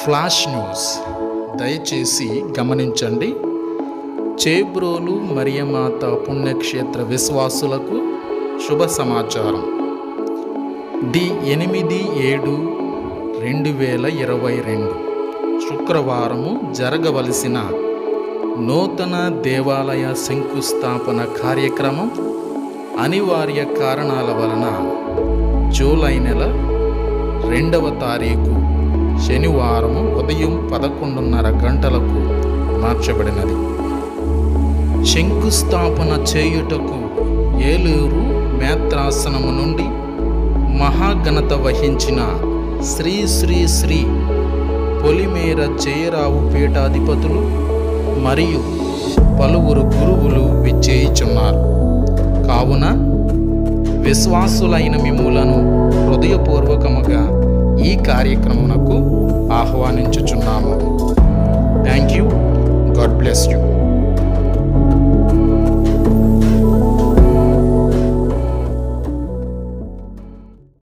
flash news దయచేసి గమనించండి చేబ్రోలు మరియమాత పుణ్యక్షేత్ర విశ్వాసులకు శుభ సమాచారం డి ఎనిమిది ఏడు రెండు వేల ఇరవై రెండు శుక్రవారము జరగవలసిన నూతన దేవాలయ శంకుస్థాపన కార్యక్రమం అనివార్య కారణాల వలన జూలై నెల రెండవ తారీఖు శనివారం ఉదయం పదకొండున్నర గంటలకు మార్చబడినది శంకుస్థాపన చేయుటకు ఏలూరు మేత్రాసనము నుండి మహాఘనత వహించిన శ్రీ శ్రీ శ్రీ పొలిమేర జయరావు పీఠాధిపతులు మరియు పలువురు గురువులు విచ్చేయిచున్నారు కావున విశ్వాసులైన మిమ్ములను హృదయపూర్వకముగా ఈ కార్యక్రమమునకు ఆహ్వానించుచున్నాము thank you God bless you